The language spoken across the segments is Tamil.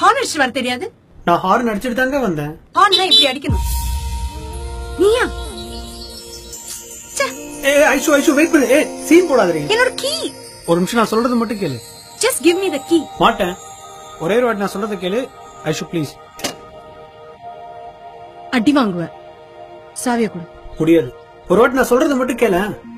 ஹார்ன் அடிச்சு வர தெரியாது நான் ஹார்ன் அடிச்சிட்டு தாங்க வந்தேன் ஹார்ன் இப்படி அடிக்கணும் நீயா ச்சே, ஏ ஐஷு ஐஷு வெயிட் பண்ணு ஏ சீன் போடாதீங்க என்னோட கீ ஒரு நிமிஷம் நான் சொல்றது மட்டும் கேளு just give me the key மாட்டேன் ஒரே ஒரு வாட்டி நான் சொல்றதை கேளு ஐஷு ப்ளீஸ் அடி வாங்குவேன் சாவிய கொடு முடியாது ஒரு வாட்டி நான் சொல்றதை மட்டும் கேள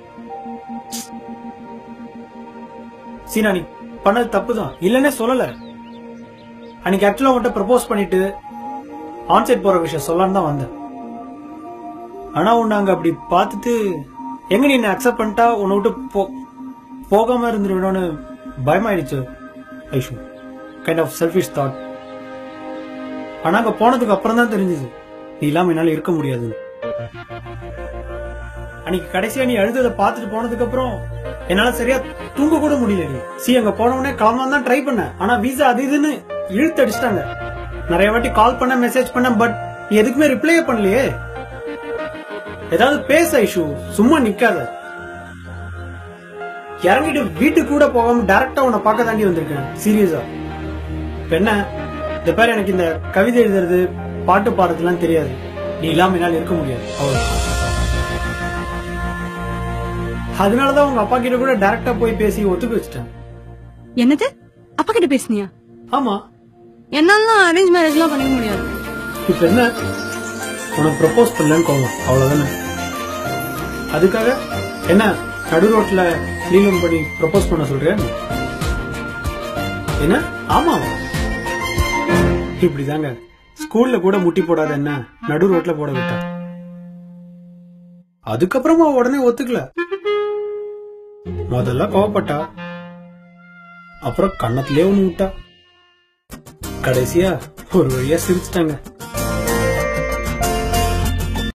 சீனா நீ பண்ணது தப்பு தான் இல்லன்னே சொல்லல அன்னைக்கு ஆக்சுவலா உன்கிட்ட ப்ரப்போஸ் பண்ணிட்டு ஆன்சைட் போற விஷயம் சொல்லலான்னு தான் வந்தேன் ஆனா உன்னை அங்க அப்படி பார்த்துட்டு எங்க நீ என்ன அக்செப்ட் பண்ணிட்டா உன்னை விட்டு போ போகாம இருந்துருவேணும்னு பயமாயிடுச்சு Aishu kind of selfish thought ஆனா அங்க போனதுக்கு அப்புறம் தான் தெரிஞ்சது நீ இல்லாம என்னால இருக்க முடியாதுன்னு அன்னைக்கு கடைசியா நீ அழுதத பாத்துட்டு போனதுக்கு அப்புறம் என்னால சரியா தூங்க கூட முடியல சி அங்க போன உடனே கிளம்பலாம் தான் ட்ரை பண்ணேன் ஆனா வீசா அது இதுன்னு இழுத்து அடிச்சிட்டாங்க நிறைய வாட்டி கால் பண்ண மெசேஜ் பண்ண பட் நீ எதுக்குமே ரிப்ளையே பண்ணலையே ஏதாவது பேச இஷ்யூ சும்மா நிக்காத இறங்கிட்டு வீட்டுக்கு கூட போகாம டைரக்டா உன்னை பார்க்க தாண்டி வந்திருக்கேன் சீரியஸா இப்ப என்ன இந்த பேர் எனக்கு இந்த கவிதை எழுதுறது பாட்டு பாடுறதுலாம் தெரியாது நீ இல்லாம என்னால இருக்க முடியாது அவ்வளவு அதனாலதான் உங்க அப்பா கிட்ட கூட டைரக்டா போய் பேசி ஒத்துக்க வச்சுட்டேன் என்னது அப்பா கிட்ட பேசுனியா ஆமா என்னால அரேஞ்ச் மேரேஜ் எல்லாம் பண்ணிக்க முடியாது இப்ப என்ன உனக்கு ப்ரப்போஸ் பண்ணலன்னு கோவம் அவ்வளவுதானே அதுக்காக என்ன நடு ரோட்ல லீலம் பண்ணி ப்ரப்போஸ் பண்ண சொல்றியா நீ? என்ன ஆமா இப்படிதாங்க ஸ்கூல்ல கூட முட்டி போடாத என்ன நடு ரோட்ல போட விட்டா அதுக்கப்புறமா உடனே ஒத்துக்கல முதல்ல கோவப்பட்டா அப்புறம் கன்னத்திலே ஒண்ணு விட்டா கடைசியா ஒரு வழியா சிரிச்சிட்டாங்க